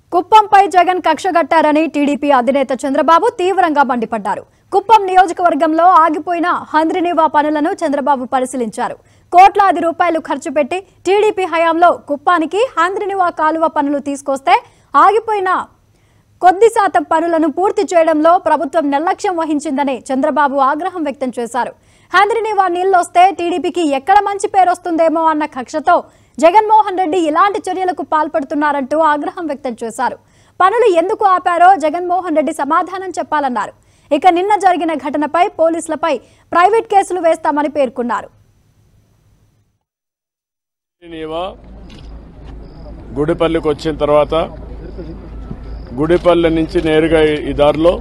కుప్పంపై Jagan కక్షగట్టారని TDP అధినేత చంద్రబాబు తీవ్రంగా మండిపడ్డారు కుప్పం నియోజకవర్గంలో ఆగిపోయిన హంద్రినీవా పనులను చంద్రబాబు పరిశీలించారు కోట్లాది రూపాయలు ఖర్చు పెట్టి టీడీపీ హయాంలో కుప్పానికి హంద్రినివా కాలువ పనులు తీసుకొస్తే ఆగిపోయిన కొద్ది శాతం పనులను పూర్తి చేయడంలో ప్రభుత్వం నిర్లక్ష్యం వహించిందని చంద్రబాబు ఆగ్రహం వ్యక్తం చేశారు హంద్రినివా నీళ్లొస్తే టీడీపీకి ఎక్కడ మంచి పేరు వస్తుందేమో అన్న కక్షతో జగన్మోహన్ రెడ్డి ఇలాంటి చర్యలకు పాల్పడుతున్నారంటూ ఆగ్రహం వ్యక్తం చేశారు పనులు ఎందుకు ఆపారో జగన్మోహన్ రెడ్డి సమాధానం చెప్పాలన్నారు ఇక నిన్న జరిగిన ఘటనపై పోలీసులపై ప్రైవేట్ కేసులు వేస్తామని పేర్కొన్నారు నీవా గుడిపల్లికి వచ్చిన తర్వాత గుడిపల్లి నుంచి నేరుగా ఈ- ఈ దారిలో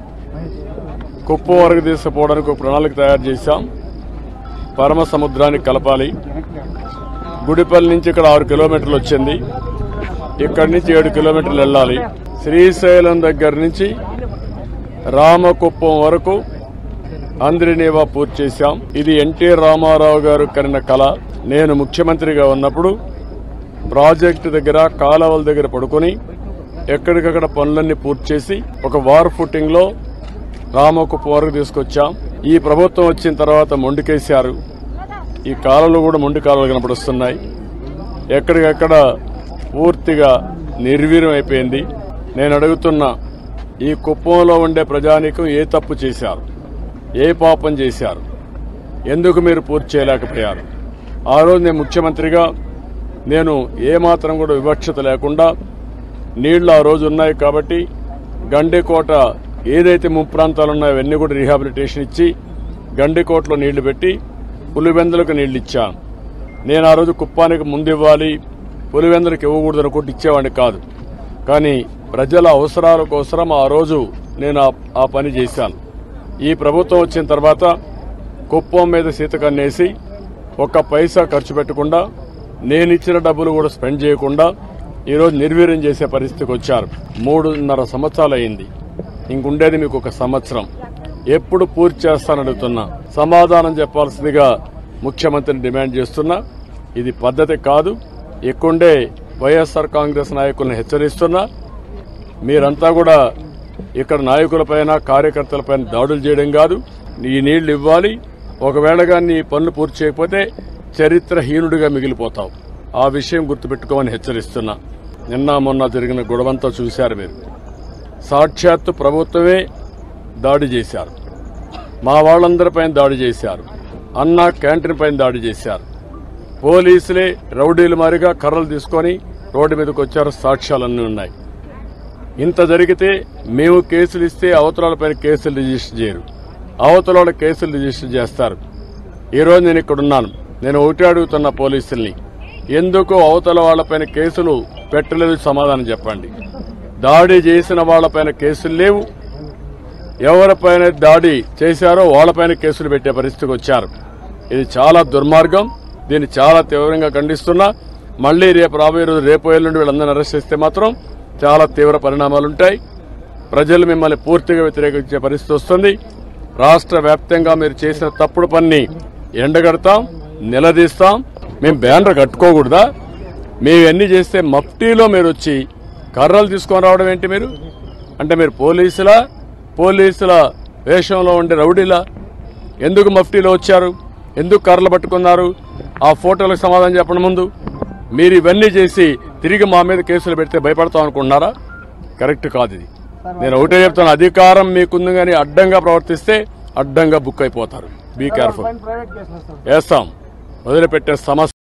కుప్పం వరకు తీసుకుపోవడానికి ఒక ప్రణాళిక తయారు చేశాం పరమ సముద్రానికి కలపాలి గుడిపల్లి నుంచి ఇక్కడ ఆరు కిలోమీటర్లు వచ్చింది ఇక్కడి నుంచి ఏడు కిలోమీటర్లు వెళ్ళాలి శ్రీశైలం దగ్గర నుంచి రామకుప్పం వరకు అంద్రినీవా పూర్తి చేశాం ఇది ఎన్టీ రామారావు గారు కరిన కళ నేను ముఖ్యమంత్రిగా ఉన్నప్పుడు ప్రాజెక్టు దగ్గర కాలువల దగ్గర పడుకొని ఎక్కడికక్కడ పనులన్నీ పూర్తి చేసి ఒక వార్ ఫుటింగ్ లో రామకుప్పం వరకు తీసుకొచ్చాం ఈ ప్రభుత్వం వచ్చిన తర్వాత మొండికేశారు ఈ కాలువలు కూడా మొండి కాలువలు కనపడుస్తున్నాయి ఎక్కడికక్కడ పూర్తిగా నిర్వీర్యం అయిపోయింది నేను అడుగుతున్నా ఈ కుప్పంలో ఉండే ప్రజానీకం ఏ తప్పు చేశారు ఏ పాపం చేశారు ఎందుకు మీరు పూర్తి చేయలేకపోయారు ఆ రోజు నేను ముఖ్యమంత్రిగా నేను ఏమాత్రం కూడా వివక్షత లేకుండా నీళ్లు ఆ రోజు ఉన్నాయి కాబట్టి గండికోట ఏదైతే ముప్పు ప్రాంతాలు ఉన్నాయో అవన్నీ కూడా రీహాబిలిటేషన్ ఇచ్చి గండికోటలో నీళ్లు పెట్టి పులివెందులకు నీళ్లు ఇచ్చాను నేను ఆ రోజు కుప్పానికి ముందు ఇవ్వాలి పులివెందులకు ఇవ్వకూడదు అనుకుంటే ఇచ్చేవాడిని కాదు కానీ ప్రజల అవసరాల కోసం ఆ రోజు నేను ఆ- ఆ పని చేశాను ఈ ప్రభుత్వం వచ్చిన తర్వాత కుప్పం మీద సీతకన్నేసి ఒక్క పైసా ఖర్చు పెట్టకుండా నేను ఇచ్చిన డబ్బులు కూడా స్పెండ్ చేయకుండా ఈరోజు నిర్వీర్యం చేసే పరిస్థితికి వచ్చారు మూడున్నర సంవత్సరాలు అయింది ఇంకుండేది మీకు ఒక సంవత్సరం ఎప్పుడు పూర్తి చేస్తానని అడుగుతున్నా సమాధానం చెప్పాల్సిందిగా ముఖ్యమంత్రిని డిమాండ్ చేస్తున్నా ఇది పద్ధతి కాదు ఎక్కుండే వైఎస్ఆర్ కాంగ్రెస్ నాయకులను హెచ్చరిస్తున్నా మీరంతా కూడా ఇక్కడ నాయకులపైన కార్యకర్తలపైన దాడులు చేయడం కాదు ఈ నీళ్లు ఇవ్వాలి ఒకవేళ కానీ ఈ పనులు పూర్తి చేయకపోతే చరిత్రహీనుడిగా మిగిలిపోతావు ఆ విషయం గుర్తుపెట్టుకోమని హెచ్చరిస్తున్నా నిన్న మొన్న జరిగిన గొడవంతా చూశారు మీరు సాక్షాత్తు ప్రభుత్వమే దాడి చేశారు మా వాళ్ళందరిపైన దాడి చేశారు అన్న క్యాంటీన్ పైన దాడి చేశారు పోలీసులే రౌడీలు మారిగా కర్రలు తీసుకొని రోడ్డు మీదకి వచ్చారు సాక్ష్యాలన్నీ ఉన్నాయి ఇంత జరిగితే మేము కేసులు ఇస్తే అవతలాలపైన కేసులు రిజిస్టర్ చేయరు అవతల కేసులు రిజిస్టర్ చేస్తారు ఈరోజు నేను ఇక్కడ ఉన్నాను నేను ఒకటి అడుగుతున్న పోలీసుల్ని ఎందుకు అవతల వాళ్ళపైన కేసులు పెట్టలేదు సమాధానం చెప్పండి దాడి చేసిన వాళ్ళపైన కేసులు లేవు ఎవరిపైన దాడి చేశారో వాళ్ళపైన కేసులు పెట్టే పరిస్థితికి వచ్చారు ఇది చాలా దుర్మార్గం దీన్ని చాలా తీవ్రంగా ఖండిస్తున్నా మళ్లీ రేపు రాబోయే రోజు రేపు ఎల్లుండి వీళ్ళందరినీ అరెస్ట్ చేస్తే మాత్రం చాలా తీవ్ర పరిణామాలుంటాయి ప్రజలు మిమ్మల్ని పూర్తిగా వ్యతిరేకించే పరిస్థితి వస్తుంది రాష్ట్ర వ్యాప్తంగా మీరు చేసిన తప్పుడు పని ఎండగడతాం నిలదీస్తాం మేము బ్యానర్ కట్టుకోకూడదా మేము ఎన్ని చేస్తే మఫ్టీలో మీరు వచ్చి కర్రలు తీసుకొని రావడం ఏంటి మీరు అంటే మీరు పోలీసులా పోలీసుల వేషంలో ఉండే రౌడీలా ఎందుకు మఫ్టీలో వచ్చారు ఎందుకు కర్రలు పట్టుకున్నారు ఆ ఫోటోలకు సమాధానం చెప్పండి ముందు మీరు ఇవన్నీ చేసి తిరిగి మా మీద కేసులు పెడితే భయపడతాం అనుకుంటున్నారా కరెక్ట్ కాదు ఇది నేను ఒకటే చెప్తాను అధికారం మీకుంది కానీ అడ్డంగా ప్రవర్తిస్తే అడ్డంగా బుక్ అయిపోతారు బీ కేర్ఫుల్ వేస్తాం వదిలిపెట్టే సమస్య